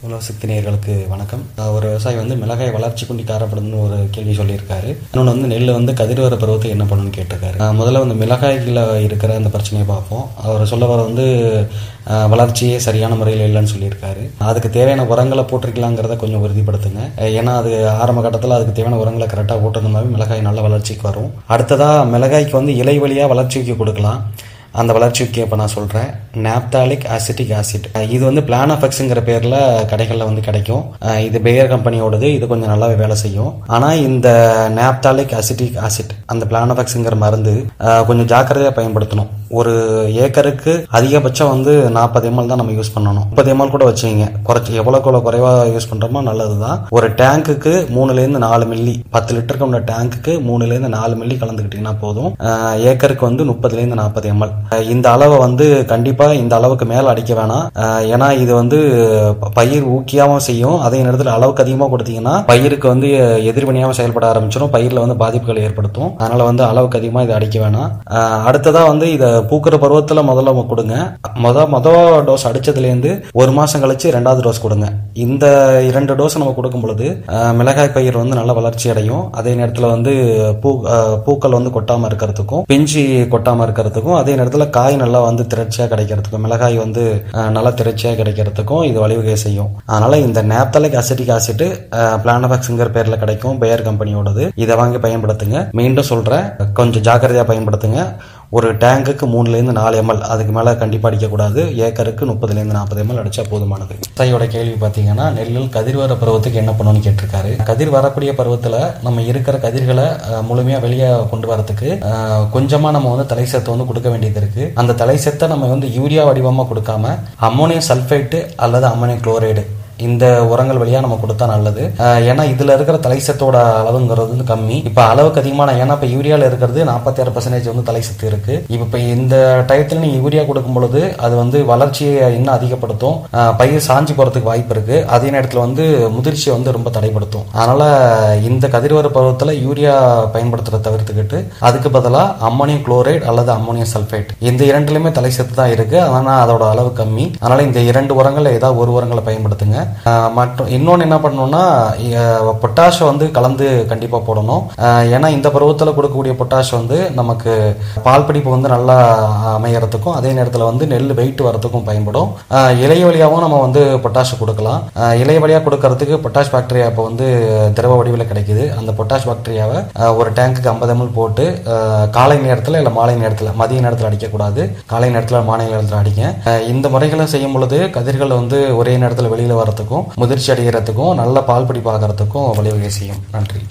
உலக சக்தி நேயர்களுக்கு வணக்கம் அஹ் ஒரு விவசாயி வந்து மிளகாய் வளர்ச்சி குண்டி காரப்படுதுன்னு ஒரு கேள்வி சொல்லியிருக்காரு இன்னொன்று வந்து நெல் வந்து கதிர் வர பருவத்தை என்ன பண்ணணும்னு கேட்டிருக்காரு அஹ் முதல்ல வந்து மிளகாய்களில் இருக்கிற அந்த பிரச்சனையை பார்ப்போம் அவர் சொல்ல வர வந்து அஹ் வளர்ச்சியே சரியான முறையில் இல்லைன்னு சொல்லியிருக்காரு அதுக்கு தேவையான உரங்களை போட்டிருக்கலாங்கிறத கொஞ்சம் உறுதிப்படுத்துங்க அஹ் ஏன்னா அது ஆரம்ப கட்டத்தில் அதுக்கு தேவையான உரங்களை கரெக்டாக போட்டிருந்தோம்னாவே மிளகாய் நல்ல வளர்ச்சிக்கு வரும் அடுத்ததாக மிளகாய்க்கு வந்து இலை வழியாக வளர்ச்சிக்கு கொடுக்கலாம் அந்த வளர்ச்சிக்கு இப்போ நான் சொல்கிறேன் நாப்தாலிக் அசிட்டிக் ஆசிட் இது வந்து பிளானஃபெக்ஸுங்கிற பேரில் கடைகளில் வந்து கிடைக்கும் அஹ் இது பேயர் கம்பெனியோடது இது கொஞ்சம் நல்லாவே வேலை செய்யும் ஆனால் இந்த நாப்தாலிக் அசிட்டிக் ஆசிட் அந்த பிளானஃபெக்ஸுங்கிற மருந்து அஹ் கொஞ்சம் ஜாக்கிரதையாக பயன்படுத்தணும் ஒரு ஏக்கருக்கு அதிகபட்சம் வந்து நாற்பது எம்எல் தான் நம்ம யூஸ் பண்ணணும் முப்பது எம்எல் கூட வச்சுங்க குறைச்சி எவ்வளோக்கு எவ்வளோ குறைவாக யூஸ் பண்ணுறோமோ நல்லது தான் ஒரு டேங்க்குக்கு மூணுலேருந்து நாலு மில்லி பத்து லிட்டருக்கு உள்ள டேங்க்குக்கு மூணுலேருந்து நாலு மில்லி கலந்துக்கிட்டிங்கன்னா போதும் அஹ் ஏக்கருக்கு வந்து முப்பதுலேருந்து நாற்பது எம்எல் இந்த அளவை வந்து கண்டிப்பாக இந்த அளவுக்கு மேலே அடிக்க வேணாம் அஹ் ஏன்னா இது வந்து ப- பயிர் ஊக்கியாகவும் செய்யும் அதே நேரத்தில் அளவுக்கு அதிகமாக கொடுத்தீங்கன்னா பயிருக்கு வந்து எதிர்வினையாகவும் செயல்பட ஆரம்பிச்சிடும் பயிரில் வந்து பாதிப்புகளை ஏற்படுத்தும் அதனால வந்து அளவுக்கு அதிகமாக இதை அடிக்க வேணாம் அஹ் அடுத்ததா வந்து இதை பூக்கிற பருவத்தில் முதல்ல கொடுங்க முத முத டோஸ் அடிச்சதுலேருந்து ஒரு மாசம் கழிச்சு ரெண்டாவது டோஸ் கொடுங்க இந்த இரண்டு டோஸ் நம்ம கொடுக்கும் பொழுது அஹ் மிளகாய் பயிர் வந்து நல்ல வளர்ச்சி அடையும் அதே நேரத்தில் வந்து பூ அஹ் பூக்கள் வந்து கொட்டாம இருக்கிறதுக்கும் பிஞ்சு கொட்டாம இருக்கிறதுக்கும் அதே நேரத்தில் காய் நல்லா வந்து திரட்சியா கிடைக்கிறதுக்கும் மிளகாய் வந்து அஹ், நல்லா திரட்சியா கிடைக்கிறதுக்கும் இது வழிவகை செய்யும் அதனால இந்த நேப்தலிக் அசிட்டிக் ஆசிட் பிளானபாக்ஸுங்கிற பேர்ல கிடைக்கும் பேயர் கம்பெனியோடது இதை வாங்கி பயன்படுத்துங்க மீண்டும் சொல்றேன் கொஞ்சம் ஜாக்கிரதையா பயன்படுத்துங்க ஒரு டேங்குக்கு மூணுலேருந்து நாலு எம்எல் அதுக்கு மேலே கண்டிப்பாக அடிக்கக்கூடாது ஏக்கருக்கு முப்பதுலேருந்து நாற்பது எம்எல் அடிச்சா போதுமானது விவசாயியோட கேள்வி பார்த்தீங்கன்னா நெல்லில் கதிர் வர பருவத்துக்கு என்ன பண்ணணும்னு கேட்டிருக்காரு கதிர் வரக்கூடிய பருவத்தில் நம்ம இருக்கிற கதிர்களை அஹ், முழுமையா வெளியே கொண்டு வரதுக்கு அஹ், கொஞ்சமா நம்ம வந்து தலை சத்து வந்து கொடுக்க வேண்டியது இருக்கு அந்த தலை சத்தை நம்ம வந்து யூரியா வடிவமா கொடுக்காம அம்மோனியம் சல்ஃபேட்டு அல்லது அம்மோனியம் குளோரைடு இந்த உரங்கள் வழியா நம்ம கொடுத்தா நல்லது அஹ் ஏன்னா இதுல இருக்கிற தலைசத்தோட அளவுங்கிறது வந்து கம்மி இப்ப அளவுக்கு அதிகமான ஏன்னா இப்ப யூரியால இருக்கிறது நாற்பத்தி ஆறு பர்சன்டேஜ் வந்து தலைசத்து இருக்கு இப்ப இப்ப இந்த டயத்துல நீங்க யூரியா கொடுக்கும் பொழுது அது வந்து வளர்ச்சியை இன்னும் அதிகப்படுத்தும் அஹ் பயிர் சாஞ்சி போறதுக்கு வாய்ப்பு இருக்கு அதே நேரத்துல வந்து முதிர்ச்சியை வந்து ரொம்ப தடைப்படுத்தும் அதனால இந்த கதிர்வர பருவத்துல யூரியா பயன்படுத்துறத தவிர்த்துக்கிட்டு அதுக்கு பதிலா அம்மோனியம் குளோரைடு அல்லது அம்மோனியம் சல்ஃபேட் இந்த இரண்டுலயுமே தலைசத்து தான் இருக்கு ஆனா அதோட அளவு கம்மி அதனால இந்த இரண்டு உரங்கள்ல ஏதாவது ஒரு உரங்களை பயன்படுத்துங்க ஆஹ் மற்றும் இன்னொன்று என்ன பண்ணணும்னா பொட்டாஷை வந்து கலந்து கண்டிப்பா போடணும் ஆஹ் ஏன்னா இந்த பருவத்தில் கொடுக்கக்கூடிய பொட்டாஷ் வந்து நமக்கு பால் பிடிப்பு வந்து நல்லா அமையறதுக்கும் அதே நேரத்தில் வந்து நெல் வெயிட் வரதுக்கும் பயன்படும் ஆஹ் இலைய வழியாகவும் நம்ம வந்து பொட்டாஷ் கொடுக்கலாம் ஆஹ் இலைய வழியாக கொடுக்கறதுக்கு பொட்டாஷ் பாக்டீரியா இப்போ வந்து திரவ வடிவில் கிடைக்குது அந்த பொட்டாஷ் பாக்டீரியாவை ஆஹ் ஒரு டேங்குக்கு ஐம்பது எம்எல் போட்டு ஆஹ் காலை நேரத்தில் இல்லை மாலை நேரத்தில் மதிய நேரத்தில் அடிக்கக்கூடாது காலை நேரத்தில் மாலை நேரத்தில் அடிங்க ஆஹ் இந்த முறைகளை செய்யும் பொழுது கதிர்கள் வந்து ஒரே நேரத்தில் வெளியில் வரதுக்கும் முதிர்ச்சி அடைகிறதுக்கும் நல்ல பால் பிடிப்பாகிறதுக்கும் வழிவகை செய்யும் நன்றி